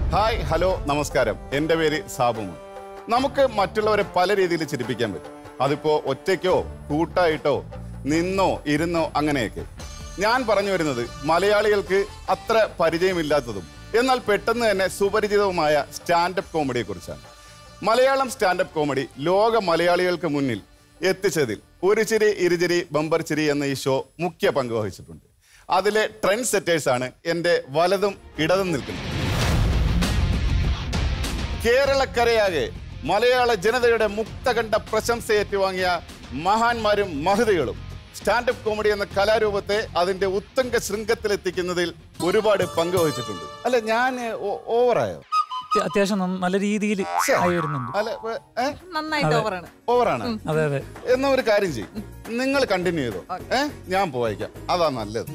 Hi hello നമസ്കാരം എൻ്റെ പേര് സാബുമോൻ നമുക്ക് മറ്റുള്ളവരെ പല രീതിയിൽ ചിരിപ്പിക്കാൻ പറ്റും അതിപ്പോ ഒറ്റയ്ക്കോ കൂട്ടായിട്ടോ നിന്നോ ഇരുന്നോ അങ്ങനെയൊക്കെ ഞാൻ പറഞ്ഞു വരുന്നത് മലയാളികൾക്ക് അത്ര പരിചയമില്ലാത്തതും എന്നാൽ പെട്ടെന്ന് തന്നെ സുപരിചിതവുമായ സ്റ്റാൻഡപ്പ് കോമഡിയെ കുറിച്ചാണ് മലയാളം സ്റ്റാൻഡപ്പ് കോമഡി ലോക മലയാളികൾക്ക് മുന്നിൽ എത്തിച്ചതിൽ ഒരു ചിരി ഇരുചിരി ബമ്പർ ചിരി എന്ന ഈ ഷോ മുഖ്യ പങ്ക് വഹിച്ചിട്ടുണ്ട് അതിലെ ട്രെൻഡ് സെറ്റേഴ്സാണ് എൻ്റെ വലതും ഇടതും നിൽക്കുന്നത് കേരളക്കരയാകെ മലയാള ജനതയുടെ മുക്തകണ്ഠ പ്രശംസ ഏറ്റുവാങ്ങിയ മഹാന്മാരും മഹതികളും സ്റ്റാൻഡപ്പ് കോമഡി എന്ന കലാരൂപത്തെ അതിന്റെ ഉത്തംഗ ശൃംഗത്തിലെത്തിക്കുന്നതിൽ ഒരുപാട് പങ്ക് വഹിച്ചിട്ടുണ്ട് അല്ല ഞാൻ ഓ- ഓവറായോ അത്യ- അത്യാവശ്യം നന്ന- നല്ല രീതിയിൽ ആയി വരുന്നുണ്ട് അല്ല ഏ? നന്നായിട്ട് ഓവറാണ് ഓവറാണ് അതെ അതെ എന്നാ ഒരു കാര്യം ചെയ്യും നിങ്ങൾ കണ്ടിന്യൂ ചെയ്തോ ഏ ഞാൻ പോയിക്കാം അതാ നല്ലത്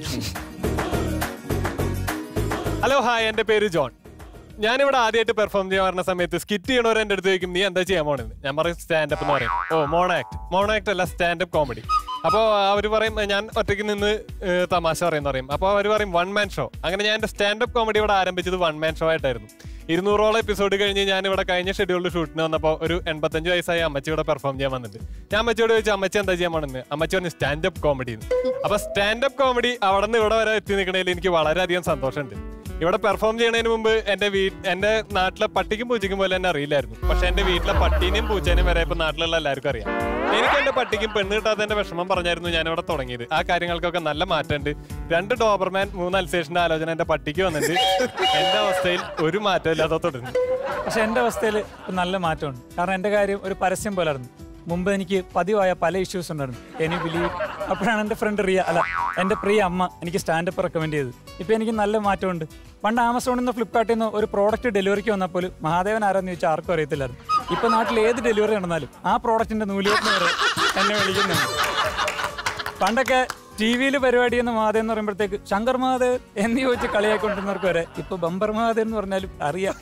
ഹലോ ഹായ് എൻ്റെ പേര് ജോൺ ഞാനിവിടെ ആദ്യമായിട്ട് പെർഫോം ചെയ്യാൻ വരുന്ന സമയത്ത് സ്കിറ്റ് ചെയ്യണവർ എൻ്റെ അടുത്ത് ചോദിക്കും നീ എന്താ ചെയ്യാൻ പോണെന്ന് ഞാൻ പറയും സ്റ്റാൻഡപ്പ് എന്ന് പറയും ഓ മോണാക്ട് മോണാക്ട് അല്ല സ്റ്റാൻഡപ്പ് കോമഡി അപ്പോൾ അവർ പറയും ഞാൻ ഒറ്റയ്ക്ക് നിന്ന് ഏഹ്, തമാശ പറയുന്ന പറയും അപ്പോൾ അവർ പറയും വൺ മാൻ ഷോ അങ്ങനെ ഞാൻ എൻ്റെ സ്റ്റാൻഡപ്പ് കോമഡി ഇവിടെ ആരംഭിച്ചത് വൺ മാൻ ഷോ ആയിട്ടായിരുന്നു ഇരുന്നൂറോളം എപ്പിസോഡ് കഴിഞ്ഞ് ഞാൻ ഇവിടെ കഴിഞ്ഞ ഷെഡ്യൂൾഡ് ഷൂട്ടിന് വന്നപ്പോൾ ഒരു എൺപത്തഞ്ച് വയസ്സായ അമ്മച്ചി ഇവിടെ പെർഫോം ചെയ്യാൻ വന്നിട്ടുണ്ട് ഞാൻ അമ്മച്ചിയോട് ചോദിച്ചു അമ്മച്ചി എന്താ ചെയ്യാൻ പോണെന്ന് അമ്മച്ചി പറഞ്ഞു സ്റ്റാൻഡപ്പ് കോമഡി അപ്പൊ സ്റ്റാൻഡപ്പ് കോമഡി അവിടെ നിന്ന് ഇവിടെ വരെ എത്തി നിൽക്കണതിൽ എനിക്ക് വളരെയധികം സന്തോഷമുണ്ട് ഇവിടെ പെർഫോം ചെയ്യണതിന് മുമ്പ് എന്റെ വീ എന്റെ നാട്ടിലെ പട്ടിക്കും പൂച്ചയ്ക്കും പോലെ എന്നെ അറിയില്ലായിരുന്നു പക്ഷെ എന്റെ വീട്ടിലെ പട്ടീനെയും പൂച്ചേനെയും വരെ ഇപ്പൊ നാട്ടിലുള്ള എല്ലാവർക്കും അറിയാം എനിക്ക് എന്റെ പട്ടിക്കും പെണ്ണ് കിട്ടാത്തതിന്റെ വിഷമം പറഞ്ഞായിരുന്നു ഞാൻ ഇവിടെ തുടങ്ങിയത് ആ കാര്യങ്ങൾക്കൊക്കെ നല്ല മാറ്റമുണ്ട് രണ്ട് ഡോബർമാൻ മൂന്ന് അൽസേഷന്റെ ആലോചന എന്റെ പട്ടിക്ക് വന്നിട്ട് എന്റെ അവസ്ഥയിൽ ഒരു മാറ്റം ഇല്ലാതെ തുടരുന്നു പക്ഷെ എൻ്റെ അവസ്ഥയിൽ നല്ല മാറ്റമുണ്ട് കാരണം എൻ്റെ കാര്യം ഒരു പരസ്യം പോലായിരുന്നു മുമ്പ് എനിക്ക് പതിവായ പല ഇഷ്യൂസ് ഉണ്ടായിരുന്നു എനി ബിലീവ് അപ്പോഴാണ് എൻ്റെ ഫ്രണ്ട് റിയ അല്ല എൻ്റെ പ്രിയ അമ്മ എനിക്ക് സ്റ്റാൻഡപ്പ് റെക്കമെൻഡ് ചെയ്തത് ഇപ്പം എനിക്ക് നല്ല മാറ്റമുണ്ട് പണ്ട് ആമസോണിൽ നിന്ന് ഫ്ലിപ്കാർട്ടിൽ നിന്ന് ഒരു പ്രോഡക്റ്റ് ഡെലിവറിക്ക് വന്നപ്പോൾ മഹാദേവൻ ആരാന്ന് ചോദിച്ചാൽ ആർക്കും അറിയത്തില്ലായിരുന്നു ഇപ്പം നാട്ടിൽ ഏത് ഡെലിവറി നടന്നാലും ആ പ്രോഡക്റ്റിൻ്റെ നൂലുകെട്ടിന് വരെ എന്നെ വിളിക്കുന്നുണ്ട് പണ്ടൊക്കെ ടി വിയിൽ പരിപാടി എന്ന് മഹാദേവ് എന്ന് പറയുമ്പോഴത്തേക്ക് ശങ്കർ മഹാദേവ് എന്ന് ചോദിച്ച് കളിയാക്കൊണ്ടിരുന്നവർക്ക് വരെ ഇപ്പൊ ബമ്പർ മഹാദേവ് എന്ന് പറഞ്ഞാലും അറിയാം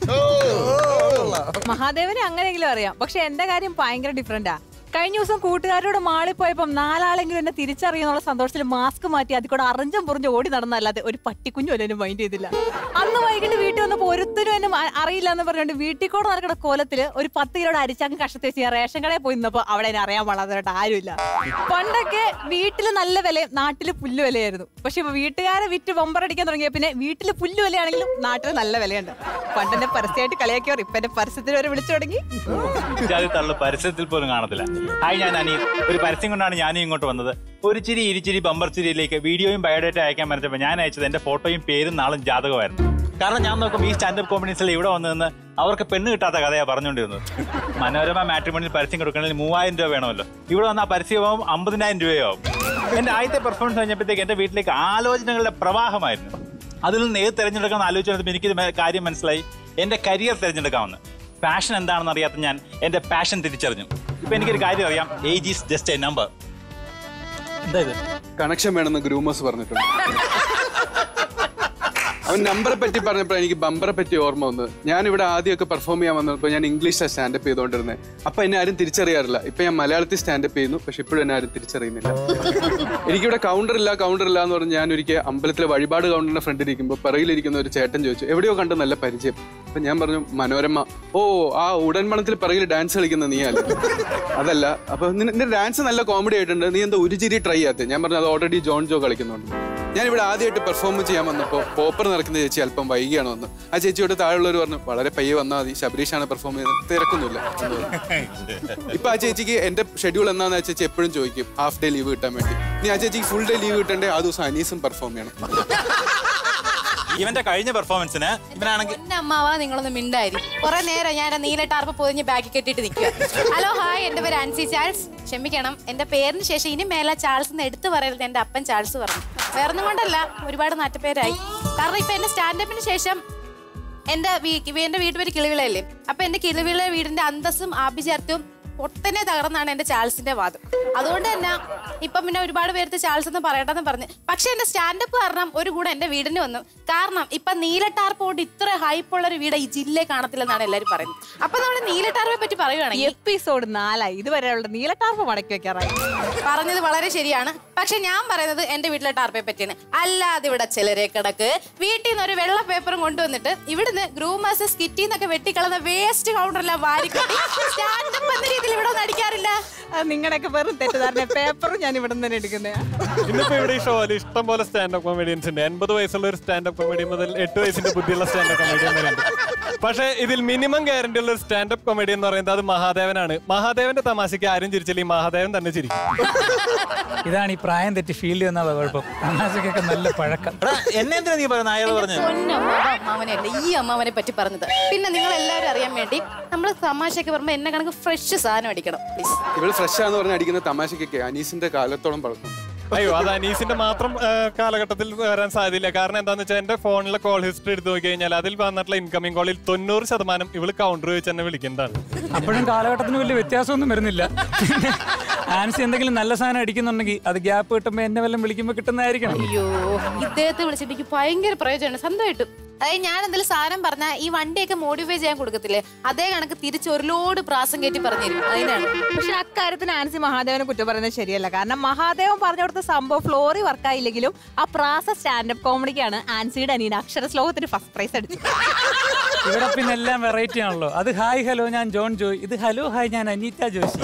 മഹാദേവനെ അങ്ങനെയെങ്കിലും അറിയാം പക്ഷെ എന്റെ കാര്യം ഭയങ്കര ഡിഫറെന്റാ കഴിഞ്ഞ ദിവസം കൂട്ടുകാരോട് മാളിൽ പോയപ്പം നാലാളെങ്കിലും എന്നെ തിരിച്ചറിയുന്നുള്ള സന്തോഷത്തിൽ മാസ്ക് മാറ്റി അതിൽ കൂടെ അറിഞ്ചും പുറിഞ്ഞ് ഓടി നടന്നല്ലാതെ ഒരു പട്ടിക്കുഞ്ഞു പോലും എന്നെ മൈൻഡ് ചെയ്തില്ല അന്ന് വൈകിട്ട് വീട്ടിൽ വന്നപ്പോൾ ഒരുത്തരും എന്നെ മ- അറിയില്ല എന്ന് പറഞ്ഞുകൊണ്ട് വീട്ടിൽ കൂടെ നടക്കുന്ന കോലത്തില് ഒരു പത്ത് കിലോയുടെ അരിച്ചാക്കും കഷത്തി വെച്ച് ഞാൻ റേഷൻ കടയിൽ പോയി നിന്നപ്പോൾ അവിടെ എന്നെ അറിയാൻ പാടാത്തതായിട്ട് ആരുമില്ല പണ്ടൊക്കെ വീട്ടിൽ നല്ല വില നാട്ടില് പുല്ല് വിലയായിരുന്നു പക്ഷെ ഇപ്പൊ വീട്ടുകാരെ വിറ്റ് ബമ്പറടിക്കാൻ തുടങ്ങിയ പിന്നെ വീട്ടിൽ പുല്ല് വിലയാണെങ്കിലും നാട്ടിൽ നല്ല വിലയുണ്ട് പണ്ട് എന്നെ പരസ്യമായിട്ട് കളിയാക്കിയവർ ഇപ്പൊ എന്നെ പരസ്യത്തിന് വരെ വിളിച്ചു തുടങ്ങി ജാതി തള്ളു പരസ്യത്തിൽ പോലും കാണത്തില്ല ഹായ് ഞാൻ അനി ഒരു പരസ്യം കൊണ്ടാണ് ഞാനും ഇങ്ങോട്ട് വന്നത് ഒരു ചിരി ഇരുചിരി ബമ്പർ ചിരിയിലേക്ക് വീഡിയോയും ബയോഡേറ്റ അയക്കാൻ പറഞ്ഞപ്പോൾ ഞാൻ അയച്ചത് എന്റെ ഫോട്ടോയും പേരും നാളും ജാതകമായിരുന്നു കാരണം ഞാൻ നോക്കുമ്പോൾ ഈ സ്റ്റാൻഡപ്പ് കോമഡീസിൽ ഇവിടെ വന്നു നിന്ന് അവർക്ക് പെണ്ണ് കിട്ടാത്ത കഥയാണ് പറഞ്ഞുകൊണ്ടിരുന്നത് മനോരമ മാട്രിമോണിയിൽ പരസ്യം കൊടുക്കണമെങ്കിൽ മൂവായിരം രൂപ വേണമല്ലോ ഇവിടെ വന്ന ആ പരസ്യമാവും അമ്പതിനായിരം രൂപയാവും എന്റെ ആദ്യത്തെ പെർഫോമൻസ് കഴിഞ്ഞപ്പോഴത്തേക്ക് എന്റെ വീട്ടിലേക്ക് ആലോചനകളുടെ പ്രവാഹമായിരുന്നു അതിൽ നിന്ന് ഏത് തിരഞ്ഞെടുക്കണം ആലോചിച്ചപ്പോൾ എനിക്കൊരു മെ- കാര്യം മനസ്സിലായി എന്റെ കരിയർ തിരഞ്ഞെടുക്കാമെന്ന് പാഷൻ എന്താണെന്ന് അറിയാത്ത ഞാൻ എന്റെ പാഷൻ തിരിച്ചറിഞ്ഞു ഇപ്പൊ എനിക്കൊരു കാര്യം അറിയാം age is just a number എന്താ ഇത് കണക്ഷൻ വേണമെന്ന് ഗ്രൂമേഴ്സ് പറഞ്ഞിട്ടുണ്ട് അവൻ നമ്പറെ പറ്റി പറഞ്ഞപ്പോൾ എനിക്ക് ബമ്പറെ പറ്റി ഓർമ്മ വന്നത് ഞാൻ ഇവിടെ ആദ്യമൊക്കെ പെർഫോം ചെയ്യാൻ വന്നപ്പോൾ ഞാൻ ഇംഗ്ലീഷിലാണ് സ്റ്റാൻഡപ്പ് ചെയ്തുകൊണ്ടിരുന്നത് അപ്പൊ എന്നെ ആരും തിരിച്ചറിയാറില്ല ഇപ്പൊ ഞാൻ മലയാളത്തിൽ സ്റ്റാൻഡപ്പ് ചെയ്യുന്നു പക്ഷെ ഇപ്പോഴും എന്നെ ആരും തിരിച്ചറിയുന്നില്ല എനിക്കിവിടെ കൗണ്ടർ ഇല്ല കൗണ്ടർ ഇല്ല എന്ന് പറഞ്ഞ് ഞാൻ ഒരിക്കൽ അമ്പലത്തിലെ വഴിപാട് കൗണ്ടറിന്റെ ഫ്രണ്ടിൽ ഇരിക്കുമ്പോൾ പിറകിലിരിക്കുന്ന ഒരു ചേട്ടൻ ചോദിച്ചു എവിടെയോ കണ്ട് നല്ല പരിചയം അപ്പൊ ഞാൻ പറഞ്ഞു മനോരമ ഓ ആ ഉടൻമണത്തിൽ പിറകിൽ ഡാൻസ് കളിക്കുന്ന നീ അല്ലേ അതല്ല അപ്പൊ നിന്റെ നിന്റെ ഡാൻസ് നല്ല കോമഡി ആയിട്ടുണ്ട് നീ എന്താ ഒരു ചിരി ട്രൈ ചെയ്യാത്ത ഞാൻ പറഞ്ഞു അത് ഓൾറെഡി ജോൺ ജോ കളിക്കുന്നുണ്ട് ഞാൻ ഇവിടെ ആദ്യമായിട്ട് പെർഫോം ചെയ്യാൻ വന്നപ്പോൾ പോപ്പർ നടക്കുന്ന ചേച്ചി അല്പം വൈകിയാണ് വന്ന് ആ ചേച്ചിയോട് താഴെയുള്ളവർ പറഞ്ഞു വളരെ പയ്യെ വന്നാൽ മതി ശബരീഷാണ് പെർഫോം ചെയ്യുന്നത് തിരക്കൊന്നുമില്ല എന്ന് പറഞ്ഞു. ഇപ്പൊ ആ ചേച്ചിക്ക് എന്റെ ഷെഡ്യൂൾ എന്നാന്ന് ആ ചേച്ചി എപ്പോഴും ചോദിക്കും ഹാഫ് ഡേ ലീവ് കിട്ടാൻ വേണ്ടി നീ ആ ചേച്ചിക്ക് ഫുൾ ഡേ ലീവ് കിട്ടണ്ടേ ആ ദിവസം അനീസും പെർഫോം ചെയ്യണം ഇവന്റെ കഴിഞ്ഞ പെർഫോമൻസിന് ഇവനാണെങ്കിൽ എന്റെ അമ്മാവ നിങ്ങളൊന്ന് മിണ്ടായി കുറെ നേരം ഞാൻ എന്റെ നീല ടാർപ്പ് പൊതിഞ്ഞ് ബാക്കി കെട്ടിട്ട് നിൽക്കുക ഹലോ ഹായ് എന്റെ പേര് ആൻസി ചാൾസ് ക്ഷമിക്കണം എന്റെ പേരിന് ശേഷം ഇനി മേലെ ചാൾസ് എന്ന് എടുത്തു പറയരുത് എന്റെ അപ്പൻ ചാൾസ് പറഞ്ഞു വേറൊന്നും കൊണ്ടല്ല ഒരുപാട് നാട്ടുപേരായി കാരണം ഇപ്പൊ എന്റെ സ്റ്റാൻഡപ്പിന് ശേഷം എന്റെ വീ- എന്റെ വീട്ടുപേര് കിളിവിളയല്ലേ അപ്പൊ എന്റെ കിളിവിള വീടിന്റെ അന്തസ്സും ആഭിജാത്യവും പൊട്ടനെ തകർന്നാണ് എന്റെ ചാൾസിന്റെ വാദം അതുകൊണ്ട് തന്നെ ഇപ്പം പിന്നെ ഒരുപാട് പേർക്ക് ചാൾസ് എന്ന് പറയട്ടെന്ന് പറഞ്ഞ് പക്ഷെ എന്റെ സ്റ്റാൻഡപ്പ് കാരണം ഒരു കൂടെ എന്റെ വീടിന് വന്നു കാരണം ഇപ്പൊ നീലട്ടാർപ്പോട്ട് ഇത്ര ഹൈപ്പുള്ള ഒരു വീട് ഈ ജില്ലയിൽ കാണത്തില്ലെന്നാണ് എല്ലാവരും പറയുന്നത് അപ്പൊ നമ്മൾ നീലട്ടാർപ്പെ പറ്റി പറയുകയാണെങ്കിൽ എപ്പിസോഡ് നാലായി ഇതുവരെ അവളുടെ നീലട്ടാർപ്പ് മടക്കി വെക്കാറായി പറഞ്ഞത് വളരെ ശരിയാണ് പക്ഷെ ഞാൻ പറയുന്നത് എന്റെ വീട്ടിലെ ടാർപ്പയെ പറ്റിയാണ് അല്ലാതെ ഇവിടെ ചിലരെ കിടക്ക് വീട്ടിൽ നിന്ന് ഒരു വെള്ള പേപ്പറും കൊണ്ടുവന്നിട്ട് ഇവിടുന്ന് ഗ്രൂമേഴ്സ് സ്കിറ്റിൽ നിന്നൊക്കെ വെട്ടിക്കളന്ന വേസ്റ്റ് കൗണ്ടറെല്ലാം വാരിക്കട്ടി സ്റ്റാൻഡപ്പ് എന്ന രീതിയിൽ ഇവിടെ ഒന്നും അടിക്കാറില്ല നിങ്ങളുടെയൊക്കെ വെറും തെറ്റിദ്ധാരണ പേപ്പറും ഞാൻ ഇവിടെ നിന്ന് തന്നെ എടുക്കുന്നേ ഇന്നിപ്പോ ഇവിടെ ഈ ഷോയിൽ ഇഷ്ടം പോലെ സ്റ്റാൻഡപ്പ് കോമഡിയൻസ് ഉണ്ട് എൺപത് വയസ്സുള്ള ഒരു സ്റ്റാൻഡപ്പ് കോമഡി മുതൽ എട്ട് വയസ്സിന്റെ ബുദ്ധിയുള്ള സ്റ്റാൻഡപ്പ് കോമഡിയൻ വരെ ഉണ്ട് പക്ഷേ ഇതിൽ മിനിമം ഗ്യാരണ്ടി ഉള്ള ഒരു സ്റ്റാൻഡപ്പ് കോമഡി എന്ന് പറയുന്നത് അത് മഹാദേവനാണ് മഹാദേവന്റെ തമാശയ്ക്ക് ആരും ചിരിച്ചില്ല ഈ മഹാദേവൻ തന്നെ ചിരിക്കും ഇതാണ് ഈ പ്രായം തെറ്റി ഫീൽഡ് എന്നുള്ള കുഴപ്പം തമാശക്കൊക്കെ നല്ല പഴക്കം എടാ എന്നെ എന്തിനാ നീ പറയുന്നത് അയാൾ പറഞ്ഞു പൊന്നമ്മാവ അമ്മാവനെയല്ല ഈ അമ്മാവനെ പറ്റി പറഞ്ഞത് പിന്നെ നിങ്ങൾ എല്ലാവരും അറിയാൻ വേണ്ടി നമ്മൾ തമാശയൊക്കെ പറയുമ്പോൾ എന്നെ കണക്ക് ഫ്രഷ് സാധനം അടിക്കണം പ്ലീസ് ഇവള് ഫ്രഷ് ആന്ന് പറഞ്ഞ അടിക്കുന്ന തമാശക്കൊക്കെ അനീസിന്റെ കാലത്തോളം പഴക്കം അയ്യോ അത് അനീസിന്റെ മാത്രം ആ, കാലഘട്ടത്തിൽ വരാൻ സാധ്യതയില്ല കാരണം എന്താന്ന് വെച്ചാൽ എന്റെ ഫോണിലെ കോൾ ഹിസ്റ്ററി എടുത്തു നോക്കി കഴിഞ്ഞാൽ അതിൽ വന്നിട്ടുള്ള ഇൻകമിംഗ് കോളിൽ തൊണ്ണൂറ് ശതമാനം ഇവള് കൗണ്ടർ വെച്ച് തന്നെ വിളിക്കുന്നതാണ് അപ്പോഴും കാലഘട്ടത്തിന് വലിയ വ്യത്യാസമൊന്നും വരുന്നില്ല പിന്നെ ആൻസി എന്തെങ്കിലും നല്ല സാധനം അടിക്കുന്നുണ്ടെങ്കിൽ അത് ഗ്യാപ്പ് കിട്ടുമ്പോൾ എന്നെ വല്ലതും വിളിക്കുമ്പോൾ കിട്ടുന്നതായിരിക്കണം അയ്യോ ഇദ്ദേഹത്തെ വിളിച്ചിട്ട് എനിക്ക് ഭയങ്കര പ്രയോജനമാണ് സ്വന്തമായിട്ടും അതായത് ഞാൻ എന്തെങ്കിലും സാധനം പറഞ്ഞാൽ ഈ വണ്ടിയൊക്കെ മോഡിഫൈ ചെയ്യാൻ കൊടുക്കത്തില്ലേ അതേ കണക്ക് തിരിച്ച് ഒരു ലോഡ് പ്രാസം കയറ്റി പറഞ്ഞിരും അതിനാണ് പക്ഷെ അക്കാര്യത്തിന് ആൻസി മഹാദേവനെ കുറ്റം പറയുന്നത് ശരിയല്ല കാരണം മഹാദേവൻ പറഞ്ഞു കൊടുത്ത സംഭവം ഫ്ലോറി വർക്കായില്ലെങ്കിലും ആ പ്രാസ സ്റ്റാൻഡപ്പ് കോമഡിക്കാണ് ആൻസിയുടെ അനിയൻ അക്ഷര ശ്ലോകത്തിന് ഫസ്റ്റ് പ്രൈസ് അടിച്ചത് ഇവിടെ പിന്നെ എല്ലാം വെറൈറ്റി ആണല്ലോ അത് ഹായ് ഹലോ ഞാൻ ജോൺ ജോയ് ഇത് ഹലോ ഹായ് ഞാൻ അനീറ്റ ജോഷി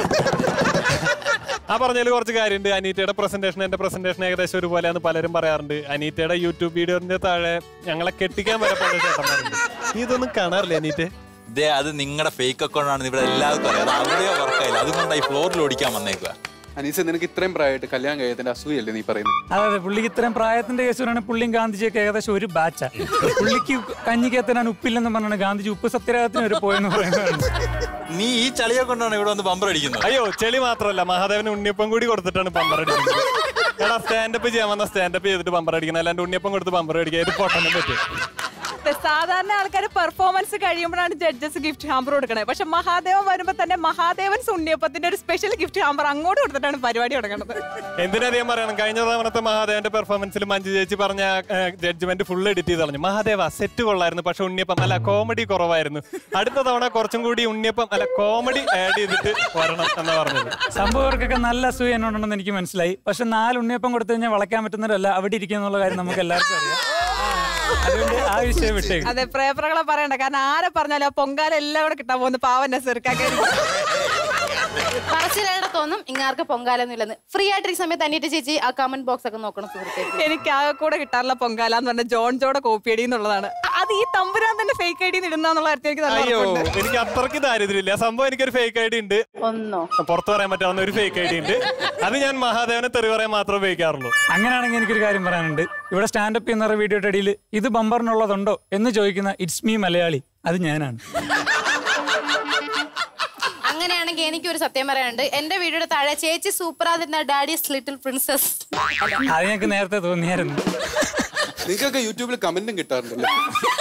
ആ പറഞ്ഞതിൽ കുറച്ച് കാര്യമുണ്ട് അനീറ്റയുടെ പ്രസന്റേഷൻ എന്റെ പ്രസന്റേഷൻ ഏകദേശം ഒരുപോലെയാന്ന് പലരും പറയാറുണ്ട് അനീറ്റയുടെ യൂട്യൂബ് വീഡിയോന്റെ താഴെ ഞങ്ങളെ കെട്ടിക്കാൻ വരെ പല ചേട്ടന്മാരുണ്ട് നീ ഇതൊന്നും കാണാറില്ലേ അനീറ്റ് ദേ അത് നിങ്ങളുടെ ഫേക്ക് അക്കൗണ്ട് ആണ് ഇവിടെ എല്ലാവർക്കും അറിയാം അത് അവിടെയോ വർക്കായില്ല അതുകൊണ്ടായി ഫ്ലോറിൽ ഓടിക്കാൻ വന്നേക്കുക അനീസ് നിനക്ക് ഇത്രയും പ്രായമായിട്ട് കല്യാണം കഴിയത്തിന്റെ അസൂയല്ലേ നീ പറയുന്നത് അതെ അതെ പുള്ളിക്ക് ഇത്രയും പ്രായത്തിന്റെ കേസുകളാണ് പുള്ളിയും ഗാന്ധിജിയൊക്കെ ഏകദേശം ഒരു ബാച്ചാ പുള്ളിക്ക് കഞ്ഞിക്കത്തിനാണ് ഉപ്പില്ലെന്ന് പറഞ്ഞാണ് ഗാന്ധിജി ഉപ്പ് സത്യാഗ്രഹത്തിന് വരെ പോയെന്ന് പറയുന്നത് നീ ഈ ചളിയെ കൊണ്ടാണ് ഇവിടെ വന്ന് ബമ്പർ അടിക്കുന്നത് അയ്യോ ചെളി മാത്രമല്ല മഹാദേവന് ഉണ്ണിയപ്പം കൂടി കൊടുത്തിട്ടാണ് ബമ്പർ അടിക്കുന്നത് എടാ സ്റ്റാൻഡപ്പ് ചെയ്യാൻ വന്ന സ്റ്റാൻഡപ്പ് ചെയ്തിട്ട് ബമ്പർ അടിക്കണം അല്ലാണ്ട് ഉണ്ണിയപ്പം കൊടുത്ത് ബമ്പർ അടിക്കുക ഇത് പൊട്ടനും പറ്റും സാധാരണ ആൾക്കാർ പെർഫോമൻസ് കഴിയുമ്പോഴാണ് ജഡ്ജസ് ഗിഫ്റ്റ് ഹാമ്പർ കൊടുക്കണത് പക്ഷെ മഹാദേവൻ വരുമ്പോ തന്നെ മഹാദേവൻസ് ഉണ്ണിയപ്പത്തിന്റെ ഒരു സ്പെഷ്യൽ ഗിഫ്റ്റ് ഹാമ്പർ അങ്ങോട്ട് കൊടുത്തിട്ടാണ് പരിപാടി തുടങ്ങുന്നത് എന്തിനധികം പറയണം കഴിഞ്ഞ തവണത്തെ മഹാദേവന്റെ പെർഫോമൻസിൽ മഞ്ജു ചേച്ചി പറഞ്ഞ ജഡ്ജ്മെന്റ് ഫുൾ എഡിറ്റ് ചെയ്ത് കളഞ്ഞു മഹാദേവ സെറ്റ് കൊള്ളായിരുന്നു പക്ഷെ ഉണ്ണിയപ്പം അല്ല കോമഡി കുറവായിരുന്നു അടുത്ത തവണ കുറച്ചും കൂടി ഉണ്ണിയപ്പം അല്ല കോമഡി ആഡ് ചെയ്തിട്ട് വരണം എന്നാ പറഞ്ഞത് സംഭവവർക്കൊക്കെ നല്ല അസൂയ എന്നോടുണ്ടെന്ന് എനിക്ക് മനസ്സിലായി പക്ഷെ നാല് ഉണ്ണിയപ്പം കൊടുത്തു കഴിഞ്ഞാൽ വളയ്ക്കാൻ പറ്റുന്നവരല്ല അവിടെ ഇരിക്കുക എന്നുള്ള കാര്യം നമുക്ക് എല്ലാവർക്കും അറിയാം അതുകൊണ്ട് ആ വിഷയം വിട്ടേക്ക് അതെ പ്രേപ്പറകളെ പറയണ്ട കാരണം ആരെ പറഞ്ഞാലും ആ പൊങ്കാല എല്ലാം കൂടെ കിട്ടാൻ പോകുന്നു പാവന്റെ ചെറുക്കാക്കി പറച്ചിലേടെ തോന്നും ഇങ്ങാർക്ക് പൊങ്കാലൊന്നും ഇല്ലെന്ന് ഫ്രീ ആയിട്ട് ഈ സമയത്ത് അനിയറ്റ് ചേച്ചി ആ കമന്റ് ബോക്സ് ഒക്കെ നോക്കണം സുഹൃത്തെ എനിക്ക് ആകെ കൂടെ കിട്ടാറുള്ള പൊങ്കാല എന്ന് പറഞ്ഞ ജോൺ ജോടെ കോപ്പി അടി എന്നുള്ളതാണ് അത് ഈ തമ്പുരാൻ തന്നെ ഫേക്ക് ഐ ഡി ഇടുന്നുള്ള കാര്യത്തിൽ എനിക്ക് നല്ല അയ്യോ ഉറപ്പുണ്ട് എനിക്ക് അത്രയ്ക്ക് ദാരിദ്ര്യമില്ല സംഭവം എനിക്കൊരു ഫേക്ക് ഐ ഡി ഉണ്ട് ഒന്നോ പുറത്തു പറയാൻ പറ്റാവുന്ന ഒരു ഫേക്ക് ഐ ഡി ഉണ്ട് അത് ഞാൻ മഹാദേവനെ തെറി പറയാൻ മാത്രമേ ഉപയോഗിക്കാറുള്ളൂ അങ്ങനെയാണെങ്കിൽ എനിക്കൊരു കാര്യം പറയാനുണ്ട് ഇവിടെ സ്റ്റാൻഡപ്പ് ചെയ്യുന്ന വീഡിയോയുടെ ഇടയിൽ ഇത് ബമ്പറിനുള്ളതുണ്ടോ എന്ന് ചോദിക്കുന്ന ഇറ്റ്സ് മീ മലയാളി അത് ഞാനാണ് അങ്ങനെയാണെങ്കിൽ എനിക്കൊരു സത്യം പറയാനുണ്ട് എന്റെ വീഡിയോയുടെ താഴെ ചേച്ചി സൂപ്പറാതിരുന്ന ഡാഡീസ് ലിറ്റിൽ പ്രിൻസസ് അത് ഞങ്ങൾക്ക് നേരത്തെ തോന്നിയായിരുന്നു നിങ്ങൾക്കൊക്കെ യൂട്യൂബിൽ കമന്റും കിട്ടാറുണ്ടല്ലോ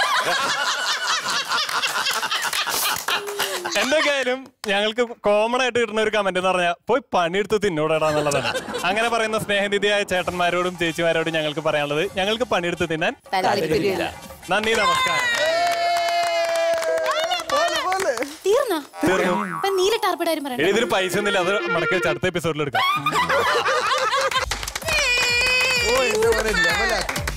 എന്തൊക്കെയായാലും ഞങ്ങൾക്ക് കോമൺ ആയിട്ട് കിട്ടുന്ന ഒരു കമന്റ് എന്ന് പറഞ്ഞാൽ പോയി പണിയെടുത്ത് തിന്നോടാ എന്നുള്ളതാണ് അങ്ങനെ പറയുന്ന സ്നേഹനിധിയായ ചേട്ടന്മാരോടും ചേച്ചിമാരോടും ഞങ്ങൾക്ക് പറയാനുള്ളത് ഞങ്ങൾക്ക് പണിയെടുത്ത് തിന്നാൻ താല്പര്യമില്ല നന്ദി നമസ്കാരം തീർന്നോ തീർന്നു ഇപ്പൊ നീല ടാർപ്പിടാരും എടി, പറയണ്ട ഇതിന് പൈസ ഒന്നുമില്ല അത് മടക്കി വെച്ച് അടുത്ത എപ്പിസോഡിൽ എടുക്കാം ഓ എന്റെ പോലെ ലെവലാക്കി